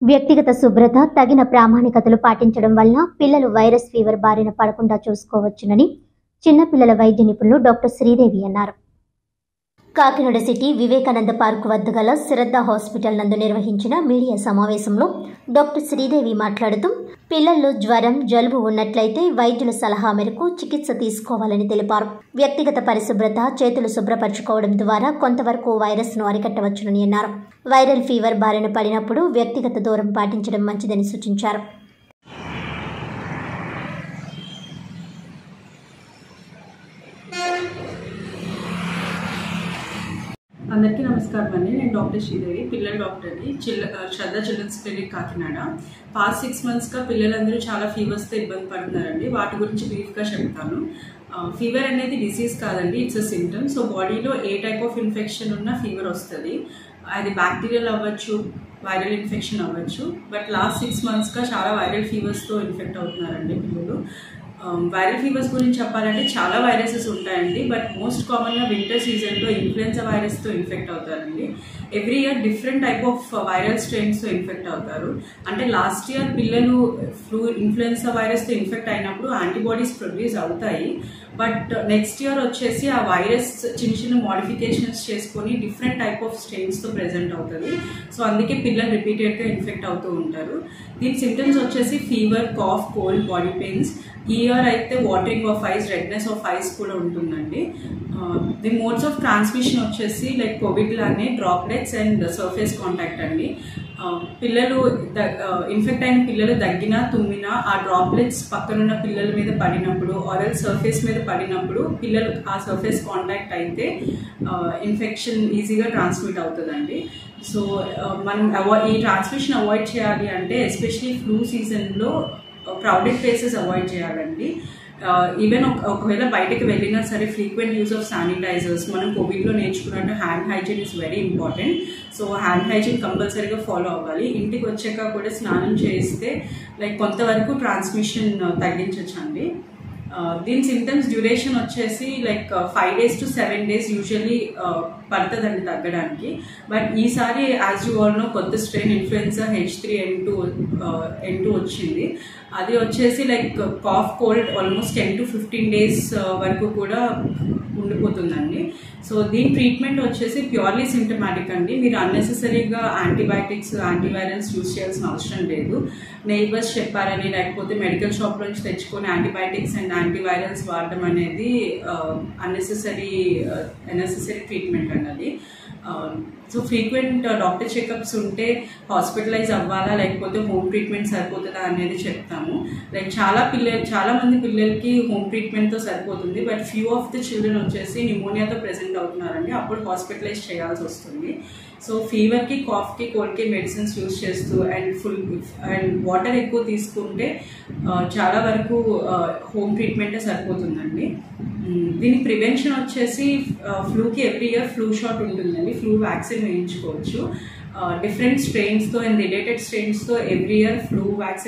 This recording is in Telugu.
వ్యక్తిగత శుభ్రత తగిన ప్రామాణికతలు పాటించడం వల్ల పిల్లలు వైరస్ ఫీవర్ బారిన పడకుండా చూసుకోవచ్చునని చిన్నపిల్లల వైద్య నిపుణులు డాక్టర్ శ్రీదేవి అన్నారు కాకినాడ సిటీ వివేకానంద పార్క్ వద్ద గల శ్రద్ధ హాస్పిటల్ నందు నిర్వహించిన మీడియా సమావేశంలో డాక్టర్ శ్రీదేవి మాట్లాడుతూ పిల్లల్లో జ్వరం జలుబు ఉన్నట్లయితే వైద్యుల సలహా మేరకు చికిత్స తీసుకోవాలని తెలిపారు వ్యక్తిగత పరిశుభ్రత చేతులు శుభ్రపరచుకోవడం ద్వారా కొంతవరకు వైరస్ను అరికట్టవచ్చునని అన్నారు వైరల్ ఫీవర్ బారిన పడినప్పుడు వ్యక్తిగత దూరం పాటించడం మంచిదని సూచించారు అందరికీ నమస్కారం అండి నేను డాక్టర్ శ్రీదేవి పిల్లల డాక్టర్ని చిల్ల Shraddha children's clinic Kakinada past six మంత్స్గా పిల్లలందరూ చాలా ఫీవర్స్తో ఇబ్బంది పడుతున్నారండి వాటి గురించి బ్రీఫ్గా చెప్తాను ఫీవర్ అనేది డిసీజ్ కాదండి ఇట్స్ అ సిమ్టమ్ సో బాడీలో ఏ టైప్ ఆఫ్ ఇన్ఫెక్షన్ ఉన్నా ఫీవర్ వస్తుంది అది బ్యాక్టీరియల్ అవ్వచ్చు వైరల్ ఇన్ఫెక్షన్ అవ్వచ్చు బట్ లాస్ట్ సిక్స్ మంత్స్గా చాలా వైరల్ ఫీవర్స్తో ఇన్ఫెక్ట్ అవుతున్నారండి పిల్లలు వైరల్ ఫీవర్స్ గురించి చెప్పాలంటే చాలా వైరసెస్ ఉంటాయండి బట్ మోస్ట్ కామన్గా వింటర్ సీజన్లో ఇన్ఫ్లుయెన్జా వైరస్తో ఇన్ఫెక్ట్ అవుతారండి every year different type of viral స్ట్రెయిన్స్తో ఇన్ఫెక్ట్ అవుతారు అంటే లాస్ట్ ఇయర్ పిల్లలు ఫ్లూ ఇన్ఫ్లుయెన్జా వైరస్తో ఇన్ఫెక్ట్ అయినప్పుడు యాంటీబాడీస్ ప్రొడ్యూస్ అవుతాయి బట్ నెక్స్ట్ ఇయర్ వచ్చేసి ఆ వైరస్ చిన్న చిన్న మోడిఫికేషన్స్ చేసుకొని డిఫరెంట్ టైప్ ఆఫ్ స్ట్రెయిన్స్తో ప్రెజెంట్ అవుతుంది సో అందుకే పిల్లలు రిపీటెడ్గా ఇన్ఫెక్ట్ అవుతూ ఉంటారు దీని సిమ్టమ్స్ వచ్చేసి fever cough cold body pains ఈ ఇయర్ అయితే watering of ice redness of eyes కూడా ఉంటుందండి ది మోడ్స్ ఆఫ్ ట్రాన్స్మిషన్ వచ్చేసి లైక్ కోవిడ్ లానే డ్రాప్లెట్స్ అండ్ సర్ఫేస్ కాంటాక్ట్ అండి పిల్లలు ఇన్ఫెక్ట్ అయిన పిల్లలు దగ్గినా తుమ్మినా ఆ డ్రాప్లెట్స్ పక్కనున్న పిల్లల మీద పడినప్పుడు ఆరల్ సర్ఫేస్ మీద పడినప్పుడు పిల్లలు ఆ సర్ఫేస్ కాంటాక్ట్ అయితే ఇన్ఫెక్షన్ ఈజీగా ట్రాన్స్మిట్ అవుతుందండి సో మనం అవాయిడ్ ఈ ట్రాన్స్మిషన్ అవాయిడ్ చేయాలి అంటే ఎస్పెషలీ ఫ్లూ సీజన్లో క్రౌడెడ్ ప్లేసెస్ అవాయిడ్ చేయాలండి ఈవెన్ ఒకవేళ బయటకు వెళ్ళినా సరే ఫ్రీక్వెంట్ యూస్ ఆఫ్ శానిటైజర్స్ మనం కోవిడ్లో నేర్చుకున్నట్టు hand hygiene is very important so hand hygiene కంపల్సరీగా ఫాలో అవ్వాలి ఇంటికి వచ్చాక కూడా స్నానం చేస్తే లైక్ కొంతవరకు ట్రాన్స్మిషన్ తగ్గించవచ్చు అండి దీని సిమ్టమ్స్ డ్యూరేషన్ వచ్చేసి like five days to seven days usually పడుతుందండి తగ్గడానికి బట్ ఈసారి యాజ్ యూ ఆల్ నో కొత్త strain influenza H three N two N two వచ్చింది అది వచ్చేసి like cough cold almost ten to fifteen days వరకు కూడా ఉండిపోతుందండి సో దీని ట్రీట్మెంట్ వచ్చేసి ప్యూర్లీ సిమ్టమాటిక్ అండి మీరు అన్నెసెసరీగా యాంటీబయాటిక్స్ యాంటీవైరల్స్ యూస్ చేయాల్సిన అవసరం లేదు నైబర్స్ చెప్పారని లేకపోతే మెడికల్ షాప్ నుంచి తెచ్చుకొని యాంటీబయాటిక్స్ అండ్ యాంటీవైరల్స్ వాడడం అనేది అన్నెసెసరీ అన్నెసెసరీ ట్రీట్మెంట్ అన్నది సో ఫ్రీక్వెంట్ డాక్టర్ చెకప్స్ ఉంటే హాస్పిటలైజ్ అవ్వాలా లేకపోతే హోమ్ ట్రీట్మెంట్ సరిపోతుందా అనేది చెప్తాము లైక్ చాలా పిల్లలు చాలా మంది పిల్లలకి హోమ్ ట్రీట్మెంట్తో సరిపోతుంది but few of the children వచ్చేసి న్యూమోనియాతో ప్రెసెంట్ అవుతున్నారండి అప్పుడు హాస్పిటలైజ్ చేయాల్సి వస్తుంది సో ఫీవర్కి కాఫ్కి కోల్డ్కి మెడిసిన్స్ యూస్ చేస్తూ అండ్ ఫుల్ అండ్ వాటర్ ఎక్కువ తీసుకుంటే చాలా వరకు హోమ్ ట్రీట్మెంటే సరిపోతుందండి దీని ప్రివెన్షన్ వచ్చేసి ఫ్లూకి ఎవ్రీ ఇయర్ ఫ్లూ షాట్ ఉంటుందండి ఫ్లూ వ్యాక్సిన్ వేయించుకోవచ్చు డిఫరెంట్ స్ట్రెయిన్స్తో అండ్ రిలేటెడ్ స్ట్రెయిన్స్తో ఎవ్రీ ఇయర్ ఫ్లూ వ్యాక్సిన్